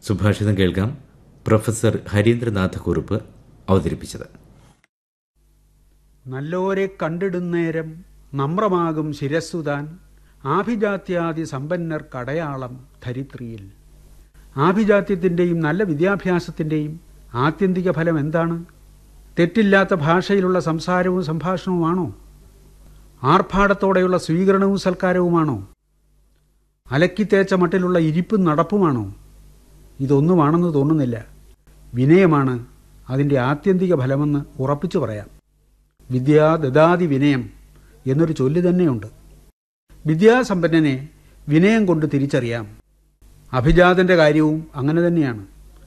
സുഭാഷിതം കേൾക്കാം പ്രൊഫസർ ഹരീന്ദ്രനാഥ കുറുപ്പ് അവതരിപ്പിച്ചത് നല്ലോരെ കണ്ടിടുന്നേരം നമ്രമാകും ശിരസ്സുതാൻ ആഭിജാത്യാദി സമ്പന്നർ കടയാളം ധരിത്രിയിൽ ആഭിജാത്യത്തിൻ്റെയും നല്ല വിദ്യാഭ്യാസത്തിൻ്റെയും ആത്യന്തിക ഫലം എന്താണ് തെറ്റില്ലാത്ത ഭാഷയിലുള്ള സംസാരവും സംഭാഷണവുമാണോ ആർഭാടത്തോടെയുള്ള സ്വീകരണവും സൽക്കാരവുമാണോ അലക്കിത്തേച്ച മട്ടിലുള്ള ഇരിപ്പും നടപ്പുമാണോ ഇതൊന്നുമാണെന്ന് തോന്നുന്നില്ല വിനയമാണ് അതിൻ്റെ ആത്യന്തിക ഫലമെന്ന് ഉറപ്പിച്ചു പറയാം വിദ്യാ ദദാതി വിനയം എന്നൊരു ചൊല്ല് തന്നെയുണ്ട് വിദ്യാസമ്പന്നനെ വിനയം കൊണ്ട് തിരിച്ചറിയാം അഭിജാതന്റെ കാര്യവും അങ്ങനെ തന്നെയാണ്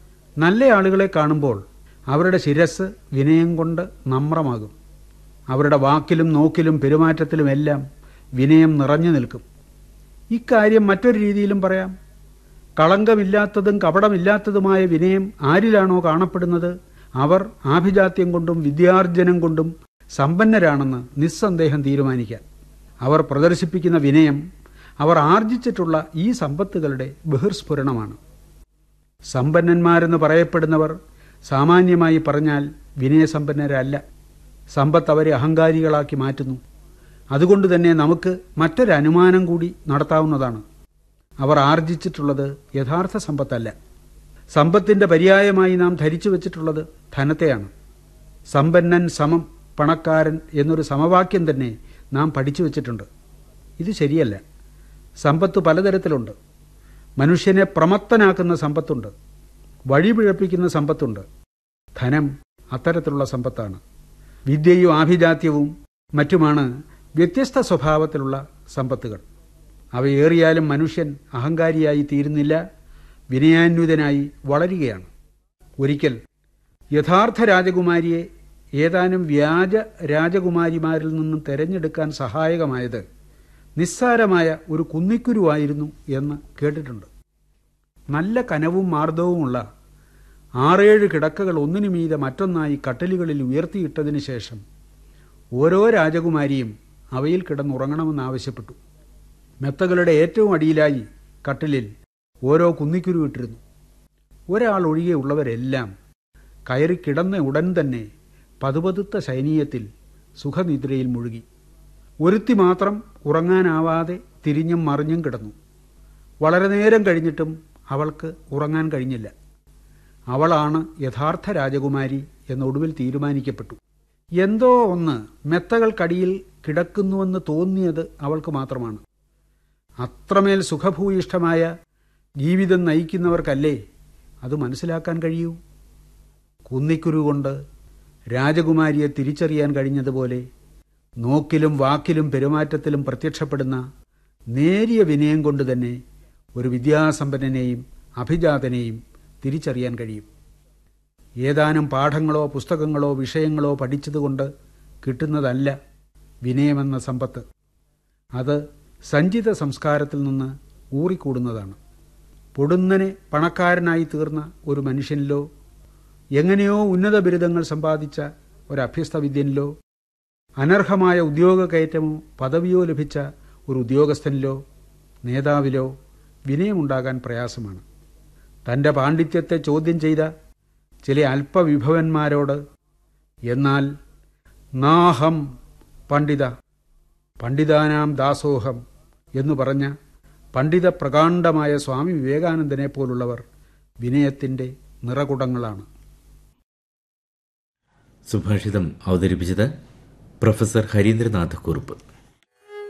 നല്ല ആളുകളെ കാണുമ്പോൾ അവരുടെ ശിരസ് വിനയം കൊണ്ട് നമ്രമാകും അവരുടെ വാക്കിലും നോക്കിലും പെരുമാറ്റത്തിലുമെല്ലാം വിനയം നിറഞ്ഞു നിൽക്കും ഇക്കാര്യം മറ്റൊരു രീതിയിലും പറയാം കളങ്കമില്ലാത്തതും കപടമില്ലാത്തതുമായ വിനയം ആരിലാണോ കാണപ്പെടുന്നത് അവർ ആഭിജാത്യം കൊണ്ടും വിദ്യാർജനം കൊണ്ടും സമ്പന്നരാണെന്ന് നിസ്സന്ദേഹം തീരുമാനിക്കാം അവർ പ്രദർശിപ്പിക്കുന്ന വിനയം അവർ ആർജിച്ചിട്ടുള്ള ഈ സമ്പത്തുകളുടെ ബഹിർസ്ഫുരണമാണ് സമ്പന്നന്മാരെന്ന് പറയപ്പെടുന്നവർ സാമാന്യമായി പറഞ്ഞാൽ വിനയസമ്പന്നരല്ല സമ്പത്ത് അവരെ അഹങ്കാരികളാക്കി മാറ്റുന്നു അതുകൊണ്ട് തന്നെ നമുക്ക് മറ്റൊരു അനുമാനം കൂടി നടത്താവുന്നതാണ് അവർ ആർജിച്ചിട്ടുള്ളത് യഥാർത്ഥ സമ്പത്തല്ല സമ്പത്തിന്റെ പര്യായമായി നാം ധരിച്ചു വച്ചിട്ടുള്ളത് ധനത്തെയാണ് സമ്പന്നൻ സമം പണക്കാരൻ എന്നൊരു സമവാക്യം തന്നെ നാം പഠിച്ചു വച്ചിട്ടുണ്ട് ഇത് ശരിയല്ല സമ്പത്ത് പലതരത്തിലുണ്ട് മനുഷ്യനെ പ്രമത്തനാക്കുന്ന സമ്പത്തുണ്ട് വഴിപിഴപ്പിക്കുന്ന സമ്പത്തുണ്ട് ധനം അത്തരത്തിലുള്ള സമ്പത്താണ് വിദ്യയും ആഭിജാത്യവും മറ്റുമാണ് വ്യത്യസ്ത സ്വഭാവത്തിലുള്ള സമ്പത്തുകൾ അവയേറിയാലും മനുഷ്യൻ അഹങ്കാരിയായി തീരുന്നില്ല വിനയാന്വിതനായി വളരുകയാണ് ഒരിക്കൽ യഥാർത്ഥ രാജകുമാരിയെ ഏതാനും വ്യാജ രാജകുമാരിമാരിൽ നിന്നും തെരഞ്ഞെടുക്കാൻ സഹായകമായത് നിസ്സാരമായ ഒരു കുന്നിക്കുരുവായിരുന്നു എന്ന് കേട്ടിട്ടുണ്ട് നല്ല കനവും മാർദ്ദവുമുള്ള ആറേഴ് കിടക്കകൾ ഒന്നിനു മീതെ മറ്റൊന്നായി കട്ടിലുകളിൽ ഉയർത്തിയിട്ടതിനു ശേഷം ഓരോ രാജകുമാരിയും അവയിൽ കിടന്നുറങ്ങണമെന്ന് ആവശ്യപ്പെട്ടു മെത്തകളുടെ ഏറ്റവും അടിയിലായി കട്ടിലിൽ ഓരോ കുന്നിക്കുരു ഇട്ടിരുന്നു ഒരാൾ ഒഴികെയുള്ളവരെല്ലാം കയറി കിടന്ന ഉടൻ തന്നെ പതുപതുത്ത ശൈനീയത്തിൽ സുഖനിദ്രയിൽ മുഴുകി ഒരുത്തി മാത്രം ഉറങ്ങാനാവാതെ തിരിഞ്ഞും മറിഞ്ഞും കിടന്നു വളരെ നേരം കഴിഞ്ഞിട്ടും അവൾക്ക് ഉറങ്ങാൻ കഴിഞ്ഞില്ല അവളാണ് യഥാർത്ഥ രാജകുമാരി എന്നൊടുവിൽ തീരുമാനിക്കപ്പെട്ടു എന്തോ ഒന്ന് മെത്തകൾക്കടിയിൽ കിടക്കുന്നുവെന്ന് തോന്നിയത് അവൾക്ക് മാത്രമാണ് അത്രമേൽ സുഖഭൂയിഷ്ഠമായ ജീവിതം നയിക്കുന്നവർക്കല്ലേ അത് മനസ്സിലാക്കാൻ കഴിയൂ കുന്നിക്കുരു കൊണ്ട് രാജകുമാരിയെ തിരിച്ചറിയാൻ കഴിഞ്ഞതുപോലെ നോക്കിലും വാക്കിലും പെരുമാറ്റത്തിലും പ്രത്യക്ഷപ്പെടുന്ന നേരിയ വിനയം കൊണ്ട് തന്നെ ഒരു വിദ്യാസമ്പന്നനെയും അഭിജാതനെയും തിരിച്ചറിയാൻ കഴിയും ഏതാനും പാഠങ്ങളോ പുസ്തകങ്ങളോ വിഷയങ്ങളോ പഠിച്ചതുകൊണ്ട് കിട്ടുന്നതല്ല വിനയമെന്ന സമ്പത്ത് അത് സഞ്ചിത സംസ്കാരത്തിൽ നിന്ന് ഊറിക്കൂടുന്നതാണ് പൊടുന്നനെ പണക്കാരനായി തീർന്ന ഒരു മനുഷ്യനിലോ എങ്ങനെയോ ഉന്നത ബിരുദങ്ങൾ സമ്പാദിച്ച ഒരു അഭ്യസ്ത വിദ്യനിലോ അനർഹമായ ഉദ്യോഗ കയറ്റമോ പദവിയോ ലഭിച്ച ഒരു ഉദ്യോഗസ്ഥനിലോ നേതാവിലോ വിനയമുണ്ടാകാൻ പ്രയാസമാണ് തന്റെ പാണ്ഡിത്യത്തെ ചോദ്യം ചെയ്ത ചില അല്പവിഭവന്മാരോട് എന്നാൽ നാഹം പണ്ഡിത പണ്ഡിതാനാം ദാസോഹം എന്നു പറഞ്ഞ പണ്ഡിത പ്രകാണ്ഡമായ സ്വാമി വിവേകാനന്ദനെ പോലുള്ളവർ വിനയത്തിന്റെ നിറകുടങ്ങളാണ് സുഭാഷിതം അവതരിപ്പിച്ചത് പ്രൊഫസർ ഹരീന്ദ്രനാഥ കുറുപ്പ്